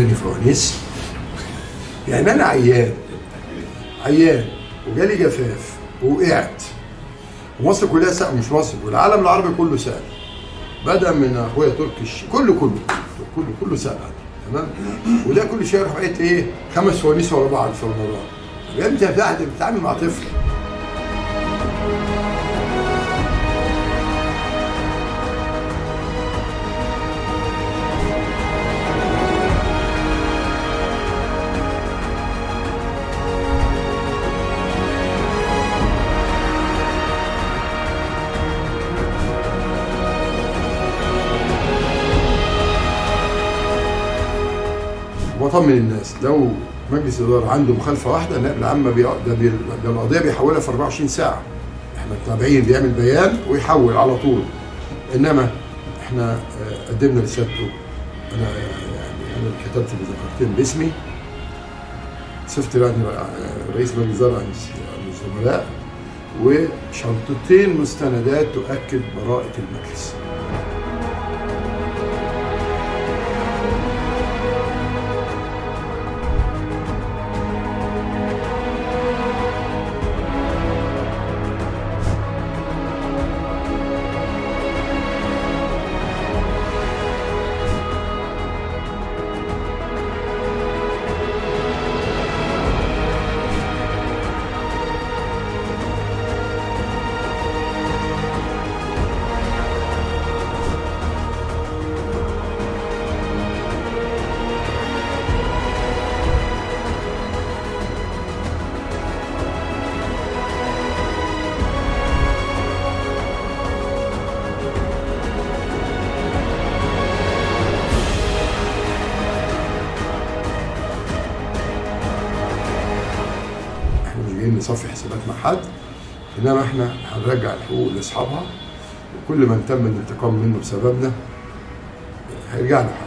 وراني فوانيس يعني انا عيان عيان وجالي جفاف ووقعت ومصر كلها سأل مش مصر والعالم العربي كله سأل بدأ من اخويا تركي الش- كله كله كله كله سأل عني تمام وده كل شويه يروح قايل ايه خمس فوانيس ورا بعض في رمضان يا انت بتاع- بتتعامل مع طفل واطمن الناس لو مجلس الاداره عنده مخالفه واحده النائب العام بي... ده, بي... ده القضيه بيحولها في 24 ساعه احنا التابعين بيعمل بيان ويحول على طول انما احنا آه، قدمنا لسيادته انا يعني انا اللي كتبت مذكرتين باسمي صفت يعني آه، رئيس مجلس الاداره عن عن الزملاء وشنطتين مستندات تؤكد براءه المجلس احنا مش جايين نصفي حسابات مع حد انما احنا هنرجع الحقوق لاصحابها وكل من تم الانتقام منه بسببنا هيرجع له